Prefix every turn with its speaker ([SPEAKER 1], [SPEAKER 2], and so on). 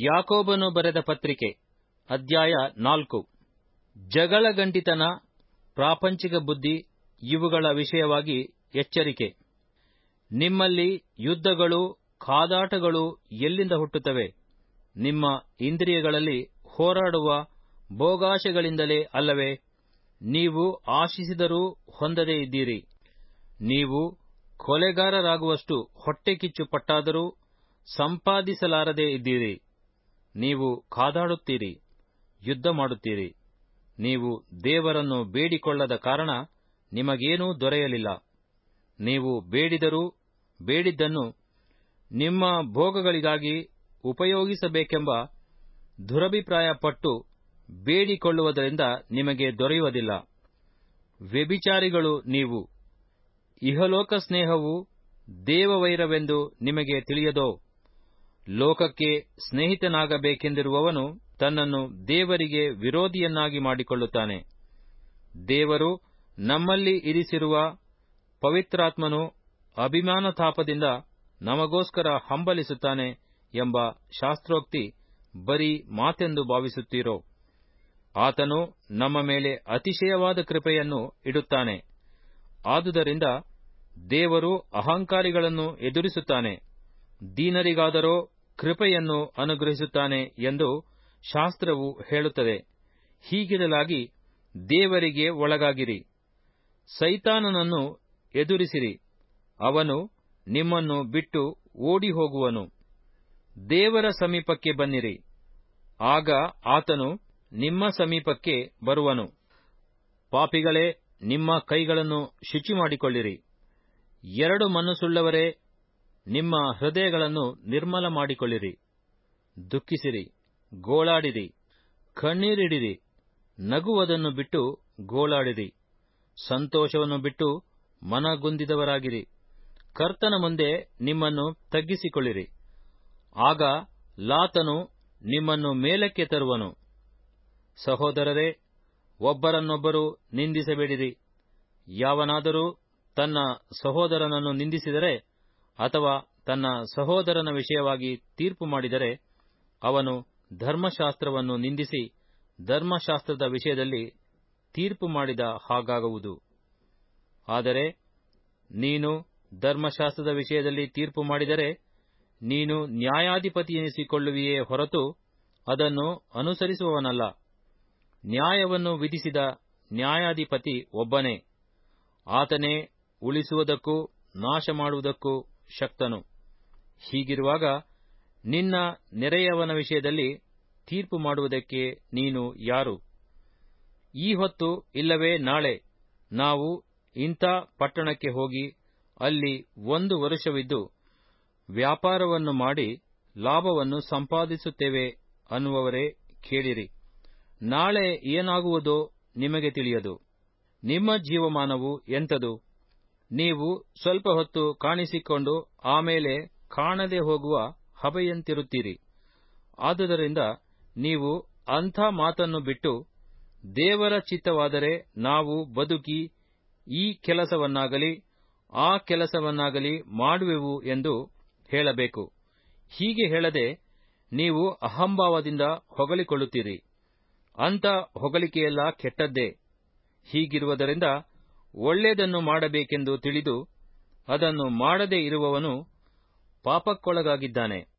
[SPEAKER 1] ಯಾಕೋಬನು ಬರೆದ ಪತ್ರಿಕೆ ಅಧ್ಯಾಯ ನಾಲ್ಕು ಜಗಳಗಂಟಿತನ ಪ್ರಾಪಂಚಿಕ ಬುದ್ಧಿ ಇವುಗಳ ವಿಷಯವಾಗಿ ಎಚ್ಚರಿಕೆ ನಿಮ್ಮಲ್ಲಿ ಯುದ್ಧಗಳು ಕಾದಾಟಗಳು ಎಲ್ಲಿಂದ ಹುಟ್ಟುತ್ತವೆ ನಿಮ್ಮ ಇಂದ್ರಿಯಗಳಲ್ಲಿ ಹೋರಾಡುವ ಭೋಗಾಶೆಗಳಿಂದಲೇ ಅಲ್ಲವೇ ನೀವು ಆಶಿಸಿದರೂ ಹೊಂದದೇ ಇದ್ದೀರಿ ನೀವು ಕೊಲೆಗಾರರಾಗುವಷ್ಟು ಹೊಟ್ಟೆಕಿಚ್ಚು ಪಟ್ಟಾದರೂ ಸಂಪಾದಿಸಲಾರದೇ ಇದ್ದೀರಿ ನೀವು ಕಾದಾಡುತ್ತೀರಿ ಯುದ್ಧ ಮಾಡುತ್ತೀರಿ ನೀವು ದೇವರನ್ನು ಬೇಡಿಕೊಳ್ಳದ ಕಾರಣ ನಿಮಗೇನೂ ದೊರೆಯಲಿಲ್ಲ ನೀವು ಬೇಡಿದರೂ ಬೇಡಿದ್ದನ್ನು ನಿಮ್ಮ ಭೋಗಗಳಿಗಾಗಿ ಉಪಯೋಗಿಸಬೇಕೆಂಬ ದುರಭಿಪ್ರಾಯಪಟ್ಟು ಬೇಡಿಕೊಳ್ಳುವುದರಿಂದ ನಿಮಗೆ ದೊರೆಯುವುದಿಲ್ಲ ವ್ಯಭಿಚಾರಿಗಳು ನೀವು ಇಹಲೋಕ ಸ್ನೇಹವು ದೇವವೈರವೆಂದು ನಿಮಗೆ ತಿಳಿಯದೋ ಲೋಕಕ್ಕೆ ಸ್ನೇಹಿತನಾಗಬೇಕೆಂದಿರುವವನು ತನ್ನನ್ನು ದೇವರಿಗೆ ವಿರೋಧಿಯನ್ನಾಗಿ ಮಾಡಿಕೊಳ್ಳುತ್ತಾನೆ ದೇವರು ನಮ್ಮಲ್ಲಿ ಇರಿಸಿರುವ ಪವಿತ್ರಾತ್ಮನು ಅಭಿಮಾನತಾಪದಿಂದ ನಮಗೋಸ್ಕರ ಹಂಬಲಿಸುತ್ತಾನೆ ಎಂಬ ಶಾಸ್ತ್ರೋಕ್ತಿ ಬರೀ ಮಾತೆಂದು ಭಾವಿಸುತ್ತೀರೋ ಆತನು ನಮ್ಮ ಮೇಲೆ ಅತಿಶಯವಾದ ಕೃಪೆಯನ್ನು ಇಡುತ್ತಾನೆ ಆದುದರಿಂದ ದೇವರು ಅಹಂಕಾರಿಗಳನ್ನು ಎದುರಿಸುತ್ತಾನೆ ದೀನರಿಗಾದರೋ ಕೃಪೆಯನ್ನು ಅನುಗ್ರಹಿಸುತ್ತಾನೆ ಎಂದು ಶಾಸ್ತ್ರವು ಹೇಳುತ್ತದೆ ಹೀಗಿರಲಾಗಿ ದೇವರಿಗೆ ಒಳಗಾಗಿರಿ ಸೈತಾನನನ್ನು ಎದುರಿಸಿರಿ ಅವನು ನಿಮ್ಮನ್ನು ಬಿಟ್ಟು ಓಡಿ ಹೋಗುವನು ದೇವರ ಸಮೀಪಕ್ಕೆ ಬನ್ನಿರಿ ಆಗ ಆತನು ನಿಮ್ಮ ಸಮೀಪಕ್ಕೆ ಬರುವನು ಪಾಪಿಗಳೇ ನಿಮ್ಮ ಕೈಗಳನ್ನು ಶುಚಿ ಮಾಡಿಕೊಳ್ಳಿರಿ ಎರಡು ಮನಸ್ಸುಳ್ಳವರೇ ನಿಮ್ಮ ಹೃದಯಗಳನ್ನು ನಿರ್ಮಲ ಮಾಡಿಕೊಳ್ಳಿರಿ ದುಃಖಿಸಿರಿ ಗೋಳಾಡಿರಿ ಕಣ್ಣೀರಿಡಿರಿ ನಗುವುದನ್ನು ಬಿಟ್ಟು ಗೋಳಾಡಿರಿ ಸಂತೋಷವನ್ನು ಬಿಟ್ಟು ಮನಗುಂದಿದವರಾಗಿರಿ ಕರ್ತನ ಮುಂದೆ ನಿಮ್ಮನ್ನು ತಗ್ಗಿಸಿಕೊಳ್ಳಿರಿ ಆಗ ಲಾತನು ನಿಮ್ಮನ್ನು ಮೇಲಕ್ಕೆ ತರುವನು ಸಹೋದರರೇ ಒಬ್ಬರನ್ನೊಬ್ಬರು ನಿಂದಿಸಬೇಡಿರಿ ಯಾವನಾದರೂ ತನ್ನ ಸಹೋದರನನ್ನು ನಿಂದಿಸಿದರೆ ಅಥವಾ ತನ್ನ ಸಹೋದರನ ವಿಷಯವಾಗಿ ತೀರ್ಪು ಮಾಡಿದರೆ ಅವನು ಧರ್ಮಶಾಸ್ತ್ರವನ್ನು ನಿಂದಿಸಿ ಧರ್ಮಶಾಸ್ತ್ರದ ವಿಷಯದಲ್ಲಿ ತೀರ್ಪು ಮಾಡಿದ ಹಾಗಾಗುವುದು ಆದರೆ ನೀನು ಧರ್ಮಶಾಸ್ತ್ರದ ವಿಷಯದಲ್ಲಿ ತೀರ್ಪು ಮಾಡಿದರೆ ನೀನು ನ್ಯಾಯಾಧಿಪತಿಯೆನಿಸಿಕೊಳ್ಳುವಿಯೇ ಹೊರತು ಅದನ್ನು ಅನುಸರಿಸುವವನಲ್ಲ ನ್ಯಾಯವನ್ನು ವಿಧಿಸಿದ ನ್ಯಾಯಾಧಿಪತಿ ಒಬ್ಬನೇ ಆತನೇ ಉಳಿಸುವುದಕ್ಕೂ ನಾಶ ಮಾಡುವುದಕ್ಕೂ ಶಕ್ತನು ಹೀಗಿರುವಾಗ ನಿನ್ನ ನೆರೆಯವನ ವಿಷಯದಲ್ಲಿ ತೀರ್ಪು ಮಾಡುವುದಕ್ಕೆ ನೀನು ಯಾರು ಈ ಹೊತ್ತು ಇಲ್ಲವೇ ನಾಳೆ ನಾವು ಇಂಥ ಪಟ್ಟಣಕ್ಕೆ ಹೋಗಿ ಅಲ್ಲಿ ಒಂದು ವರುಷವಿದ್ದು ವ್ಯಾಪಾರವನ್ನು ಮಾಡಿ ಲಾಭವನ್ನು ಸಂಪಾದಿಸುತ್ತೇವೆ ಅನ್ನುವವರೇ ಕೇಳಿರಿ ನಾಳೆ ಏನಾಗುವುದೋ ನಿಮಗೆ ತಿಳಿಯದು ನಿಮ್ಮ ಜೀವಮಾನವು ಎಂಥದು ನೀವು ಸ್ವಲ್ಪ ಹೊತ್ತು ಕಾಣಿಸಿಕೊಂಡು ಆಮೇಲೆ ಕಾಣದೆ ಹೋಗುವ ಹಬೆಯಂತಿರುತ್ತೀರಿ ಆದುದರಿಂದ ನೀವು ಅಂಥ ಮಾತನ್ನು ಬಿಟ್ಟು ದೇವರ ಚಿತ್ತವಾದರೆ ನಾವು ಬದುಕಿ ಈ ಕೆಲಸವನ್ನಾಗಲಿ ಆ ಕೆಲಸವನ್ನಾಗಲಿ ಮಾಡುವೆವು ಎಂದು ಹೇಳಬೇಕು ಹೀಗೆ ಹೇಳದೆ ನೀವು ಅಹಂಭಾವದಿಂದ ಹೊಗಳಿಕೊಳ್ಳುತ್ತೀರಿ ಅಂಥ ಹೊಗಳಿಕೆಯೆಲ್ಲ ಕೆಟ್ಟದ್ದೇ ಹೀಗಿರುವುದರಿಂದ ಒಳ್ಳೆಯದನ್ನು ಮಾಡಬೇಕೆಂದು ತಿಳಿದು ಅದನ್ನು ಮಾಡದೇ ಇರುವವನು ಪಾಪಕ್ಕೊಳಗಾಗಿದ್ದಾನೆ